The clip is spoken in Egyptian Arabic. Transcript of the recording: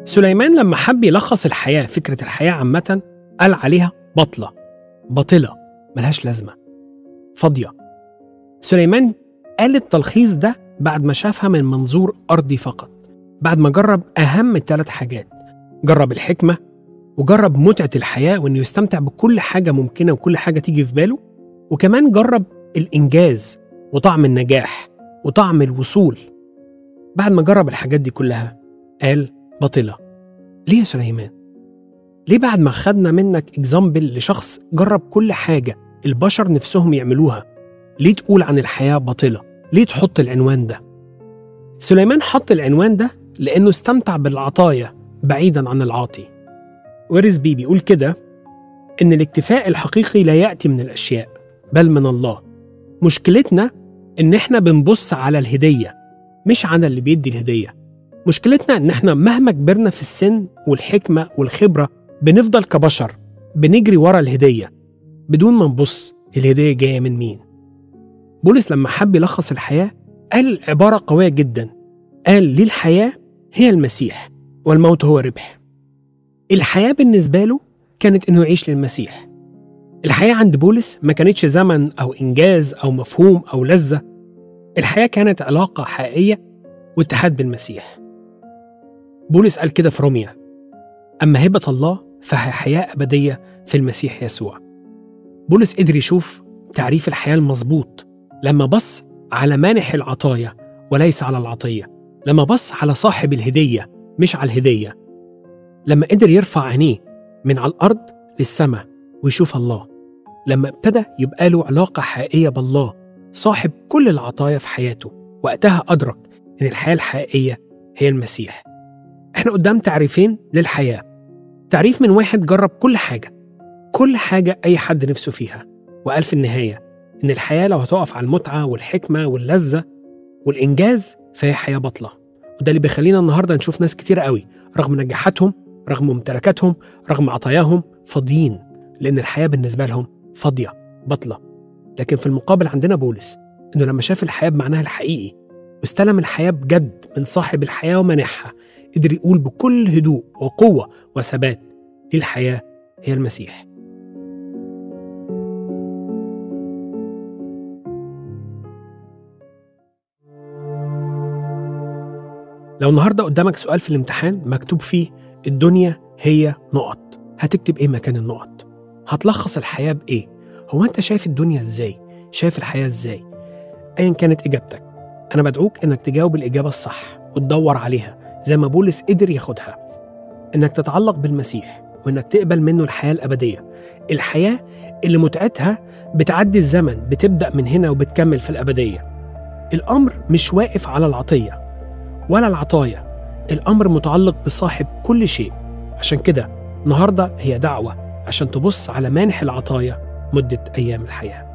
سليمان لما حب يلخص الحياة فكرة الحياة عامة قال عليها بطلة باطلة ملهاش لازمة فاضية سليمان قال التلخيص ده بعد ما شافها من منظور أرضي فقط بعد ما جرب أهم ثلاث حاجات جرب الحكمة وجرب متعة الحياة وإنه يستمتع بكل حاجة ممكنة وكل حاجة تيجي في باله وكمان جرب الإنجاز وطعم النجاح وطعم الوصول بعد ما جرب الحاجات دي كلها قال باطلة ليه يا سليمان؟ ليه بعد ما خدنا منك اكزامبل لشخص جرب كل حاجة البشر نفسهم يعملوها ليه تقول عن الحياة باطلة؟ ليه تحط العنوان ده؟ سليمان حط العنوان ده لأنه استمتع بالعطايا بعيدا عن العاطي ورزبي بيقول كده إن الاكتفاء الحقيقي لا يأتي من الأشياء بل من الله مشكلتنا إن إحنا بنبص على الهدية مش على اللي بيدي الهدية مشكلتنا إن إحنا مهما كبرنا في السن والحكمة والخبرة بنفضل كبشر بنجري ورا الهدية بدون ما نبص الهدية جاية من مين بولس لما حب يلخص الحياة قال عبارة قوية جدا قال ليه الحياة هي المسيح والموت هو ربح الحياة بالنسبة له كانت إنه يعيش للمسيح الحياة عند بولس ما كانتش زمن أو إنجاز أو مفهوم أو لذة الحياة كانت علاقة حقيقية واتحاد بالمسيح بولس قال كده في روميا أما هبة الله فهي حياة أبدية في المسيح يسوع بولس قدر يشوف تعريف الحياة المظبوط لما بص على مانح العطايا وليس على العطية لما بص على صاحب الهدية مش على الهدية لما قدر يرفع عينيه من على الأرض للسماء ويشوف الله لما ابتدى يبقى له علاقة حقيقية بالله صاحب كل العطايا في حياته وقتها أدرك إن الحياة الحقيقية هي المسيح إحنا قدام تعريفين للحياة تعريف من واحد جرب كل حاجة كل حاجة أي حد نفسه فيها وقال في النهاية إن الحياة لو هتقف على المتعة والحكمة واللذة والإنجاز فهي حياة بطلة وده اللي بيخلينا النهاردة نشوف ناس كتير قوي رغم نجاحاتهم رغم ممتلكاتهم رغم عطاياهم فاضيين لأن الحياة بالنسبة لهم فاضية بطلة لكن في المقابل عندنا بولس إنه لما شاف الحياة بمعناها الحقيقي واستلم الحياة بجد من صاحب الحياة ومنحها قدر يقول بكل هدوء وقوة وثبات دي الحياة هي المسيح لو النهارده قدامك سؤال في الامتحان مكتوب فيه الدنيا هي نقط هتكتب ايه مكان النقط هتلخص الحياة بإيه هو أنت شايف الدنيا إزاي شايف الحياة إزاي أيا كانت إجابتك أنا بدعوك إنك تجاوب الإجابة الصح وتدور عليها زي ما بولس قدر ياخدها إنك تتعلق بالمسيح وإنك تقبل منه الحياة الأبدية الحياة اللي متعتها بتعدي الزمن بتبدأ من هنا وبتكمل في الأبدية الأمر مش واقف على العطية ولا العطايا الأمر متعلق بصاحب كل شيء عشان كده النهاردة هي دعوة عشان تبص على مانح العطايا مدة أيام الحياة